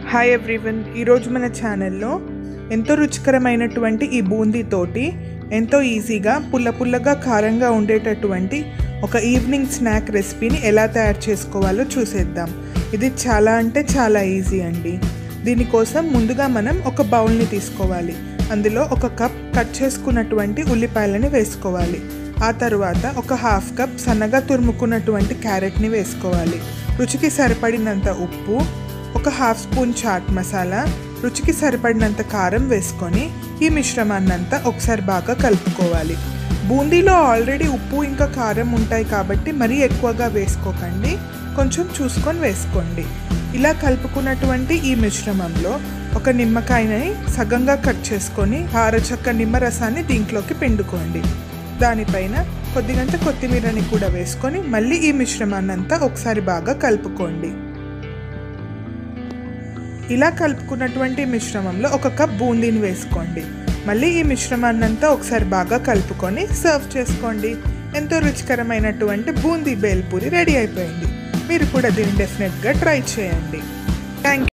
hi everyone ఈరోజు మన ఛానల్లో ఎంతో రుచికరమైనటువంటి ఈ బూందీతోటి ఎంతో ఈజీగా పుల్ల పుల్లగా కారంగా ఉండేటటువంటి ఒక ఈవినింగ్ స్నాక్ రెసిపీని ఎలా తయారు చేసుకోవాలో చూసేద్దాం ఇది చాలా అంటే చాలా ఈజీ అండి దీనికోసం ముందుగా మనం ఒక బౌల్ని తీసుకోవాలి అందులో ఒక కప్ కట్ చేసుకున్నటువంటి ఉల్లిపాయలని వేసుకోవాలి ఆ తర్వాత ఒక హాఫ్ కప్ సన్నగా తురుముకున్నటువంటి క్యారెట్ని వేసుకోవాలి రుచికి సరిపడినంత ఉప్పు ఒక హాఫ్ స్పూన్ చాట్ మసాలా రుచికి సరిపడినంత కారం వేసుకొని ఈ మిశ్రమాన్నంతా ఒకసారి బాగా కలుపుకోవాలి బూందీలో ఆల్రెడీ ఉప్పు ఇంకా కారం ఉంటాయి కాబట్టి మరీ ఎక్కువగా వేసుకోకండి కొంచెం చూసుకొని వేసుకోండి ఇలా కలుపుకున్నటువంటి ఈ మిశ్రమంలో ఒక నిమ్మకాయని సగంగా కట్ చేసుకొని హారచక్క నిమ్మరసాన్ని దీంట్లోకి పిండుకోండి దానిపైన కొద్దిగంత కొత్తిమీరని కూడా వేసుకొని మళ్ళీ ఈ మిశ్రమాన్నంతా ఒకసారి బాగా కలుపుకోండి ఇలా కలుపుకున్నటువంటి మిశ్రమంలో ఒక కప్ బూందీని వేసుకోండి మళ్ళీ ఈ మిశ్రమాన్నంతా ఒకసారి బాగా కలుపుకొని సర్వ్ చేసుకోండి ఎంతో రుచికరమైనటువంటి బూందీ బేల్పూరి రెడీ అయిపోయింది మీరు కూడా దీన్ని డెఫినెట్గా ట్రై చేయండి థ్యాంక్